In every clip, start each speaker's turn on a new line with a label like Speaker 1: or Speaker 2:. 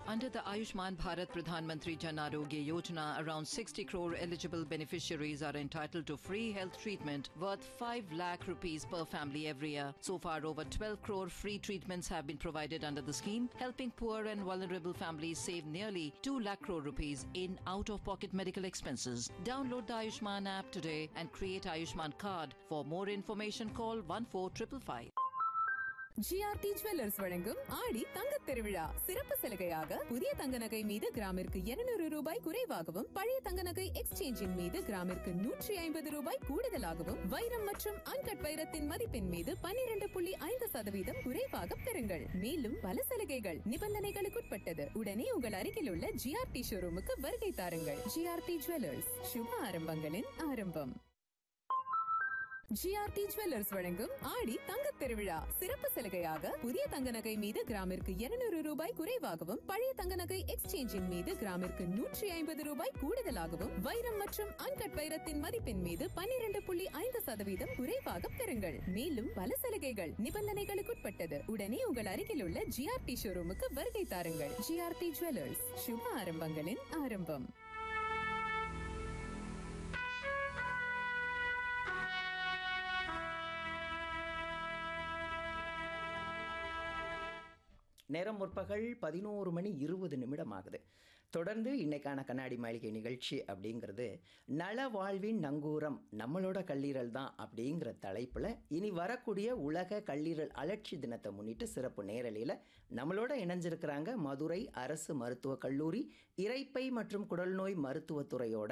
Speaker 1: Under the Ayushman Bharat Pradhan Mantri Jan Arogya Yojana, around 60 crore eligible beneficiaries are entitled to free health treatment worth 5 lakh rupees per family every year. So far, over 12 crore free treatments have been provided under the scheme, helping poor and vulnerable families save nearly 2 lakh crore rupees in out-of-pocket medical expenses. Download the Ayushman app today and create Ayushman card. For more information, call 14555.
Speaker 2: GRT jewellers வழங்கும் ஆடி தங்கத் திருவிழா சிறப்பு சலுகையாக புதிய தங்க நகை மீது கிராமிற்கு 200 ரூபாய் குறைவாகவும் பழைய தங்க நகை எக்ஸ்சேஞ்சின் மீது கிராமிற்கு நூற்றி ஐம்பது ரூபாய் கூடுதலாகவும் வைரம் மற்றும் அன்கட் வைரத்தின் மதிப்பின் மீது 12.5% புள்ளி ஐந்து சதவீதம் குறைவாக பெறுங்கள் மேலும் பல சலுகைகள் நிபந்தனைகளுக்குட்பட்டது உடனே உங்கள் அருகில் உள்ள ஜிஆர்டி ஷோரூமுக்கு வருகை தாருங்கள் ஜிஆர்டி ஜுவல்லர்ஸ் சுப ஆரம்பங்களின் ஆரம்பம் ஜிஆர்டி ஜுவல்லர்ஸ் வழங்கும் ஆடி தங்கத் திருவிழா சிறப்பு சலுகையாக புதிய தங்க நகை மீது கிராமிற்கு 200 ரூபாய் குறைவாகவும் பழைய தங்க நகை எக்ஸ்சேஞ்சின் மீது கிராமிற்கு நூற்றி ஐம்பது ரூபாய் கூடுதலாகவும் வைரம் மற்றும் அன்கட் வைரத்தின் மதிப்பின் மீது 12.5% புள்ளி ஐந்து சதவீதம் குறைவாக பெறுங்கள் மேலும் பல சலுகைகள் நிபந்தனைகளுக்குட்பட்டது உடனே உங்கள் அருகில் உள்ள ஜிஆர்டி ஷோரூமுக்கு வருகை தாருங்கள் ஜிஆர்டி ஜுவல்லர்ஸ் சுப ஆரம்பங்களின் ஆரம்பம்
Speaker 3: நேரம் முற்பகல் பதினோரு மணி இருபது நிமிடம் ஆகுது தொடர்ந்து இன்னைக்கான கண்ணாடி மாளிகை நிகழ்ச்சி அப்படிங்கிறது நல வாழ்வின் நங்கூரம் நம்மளோட கல்லீரல் தான் அப்படிங்கிற தலைப்பில் இனி வரக்கூடிய உலக கல்லீரல் அலட்சி தினத்தை முன்னிட்டு சிறப்பு நேரலையில் நம்மளோட இணைஞ்சிருக்கிறாங்க மதுரை அரசு மருத்துவக் கல்லூரி இரைப்பை மற்றும் குடல்நோய் மருத்துவத்துறையோட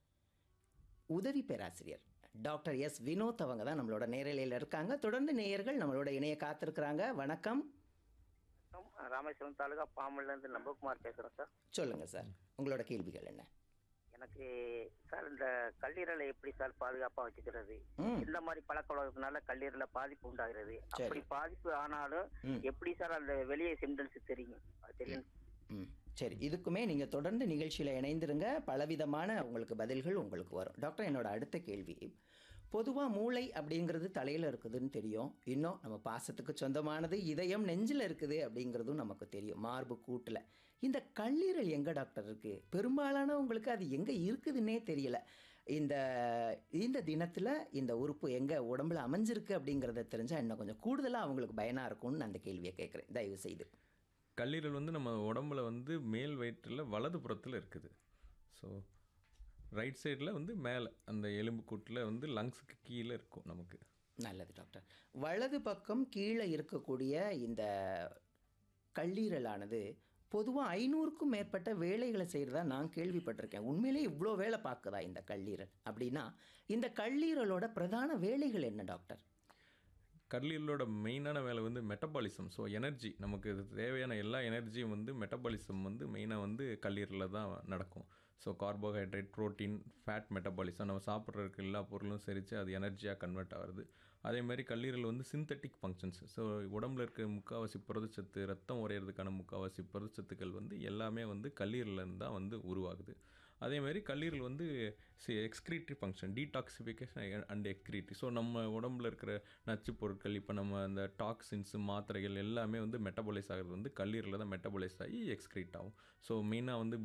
Speaker 3: உதவி பேராசிரியர் டாக்டர் எஸ் வினோத் அவங்க தான் நம்மளோட நேரலையில் இருக்காங்க தொடர்ந்து நேயர்கள் நம்மளோட இணைய காத்திருக்கிறாங்க வணக்கம்
Speaker 4: வணக்கம் ராமேஸ்வரம் தாலுகா பாம்பன்ல இருந்து நம்பகுமார் பேசுறேன் சார்
Speaker 3: சொல்லுங்க சார் உங்களோட கேள்விகள் என்ன
Speaker 4: எனக்கு சார் இந்த கல்லீரலை எப்படி சார் பாதுகாப்பா வச்சுக்கிறது
Speaker 3: ம்.
Speaker 4: இந்த மாதிரி பழக்க வழக்கத்தினால கல்லீரல பாதிப்பு உண்டாகிறது அப்படி பாதிப்பு ஆனாலும்
Speaker 3: ம்.
Speaker 4: எப்படி சார் அந்த வெளியே சிம்டம்ஸ் தெரியும் அது தெரியும்
Speaker 3: ம் சரி இதுக்குமே நீங்கள் தொடர்ந்து நிகழ்ச்சியில் இணைந்திருங்க பலவிதமான உங்களுக்கு பதில்கள் உங்களுக்கு வரும் டாக்டர் என்னோட அடுத்த கேள்வி பொதுவாக மூளை அப்படிங்கிறது தலையில் இருக்குதுன்னு தெரியும் இன்னும் நம்ம பாசத்துக்கு சொந்தமானது இதயம் நெஞ்சில் இருக்குது அப்படிங்கிறதும் நமக்கு தெரியும் மார்பு கூட்டில் இந்த கல்லீரல் எங்கே டாக்டர் இருக்குது பெரும்பாலானவங்களுக்கு அது எங்கே இருக்குதுன்னே தெரியல இந்த இந்த தினத்தில் இந்த உறுப்பு எங்கே உடம்புல அமைஞ்சிருக்கு அப்படிங்கிறத தெரிஞ்சால் இன்னும் கொஞ்சம் கூடுதலாக அவங்களுக்கு பயனாக இருக்கும்னு நான் அந்த கேள்வியை கேட்குறேன் தயவு செய்து
Speaker 5: கல்லீரல் வந்து நம்ம உடம்புல வந்து மேல் வயிற்றில் வலது புறத்தில் இருக்குது ஸோ ரைட் சைடில் வந்து மேலே அந்த எலும்பு கூட்டில் வந்து லங்ஸுக்கு கீழே இருக்கும் நமக்கு
Speaker 3: நல்லது டாக்டர் வலது பக்கம் கீழே இருக்கக்கூடிய இந்த கல்லீரலானது பொதுவாக ஐநூறுக்கும் மேற்பட்ட வேலைகளை செய்கிறதா நான் கேள்விப்பட்டிருக்கேன் உண்மையிலே இவ்வளோ வேலை பார்க்குதா இந்த கல்லீரல் அப்படின்னா இந்த கல்லீரலோட பிரதான வேலைகள் என்ன டாக்டர்
Speaker 5: கல்லீரலோட மெயினான வேலை வந்து மெட்டபாலிசம் ஸோ எனர்ஜி நமக்கு இது தேவையான எல்லா எனர்ஜியும் வந்து மெட்டபாலிசம் வந்து மெயினாக வந்து கல்லீரலில் தான் நடக்கும் so carbohydrate protein fat metabolism நம்ம சாப்பிட்றதுக்கு எல்லா பொருளும் செரித்து அது எனர்ஜியாக கன்வெர்ட் ஆகுது அதே மாதிரி கல்லீரல் வந்து சிந்தட்டிக் ஃபங்க்ஷன்ஸ் ஸோ உடம்புல இருக்க முக்கால்வாசி புரதச்சத்து ரத்தம் உறையிறதுக்கான முக்கால்வாசி புரதச்சத்துக்கள் வந்து எல்லாமே வந்து கல்லீரலேருந்து தான் வந்து உருவாகுது அதே மாதிரி கல்லீரல் வந்து excretory function detoxification and excretory so நம்ம உடம்புல இருக்கிற நச்சு பொருட்கள் இப்போ நம்ம அந்த டாக்ஸின்ஸ் மாத்திரைகள் எல்லாமே வந்து மெட்டபலைஸ் ஆகிறது வந்து கல்லீரலில் தான் மெட்டபலைஸ் ஆகி எக்ஸ்கிரீட் ஆகும் ஸோ மெயினாக வந்து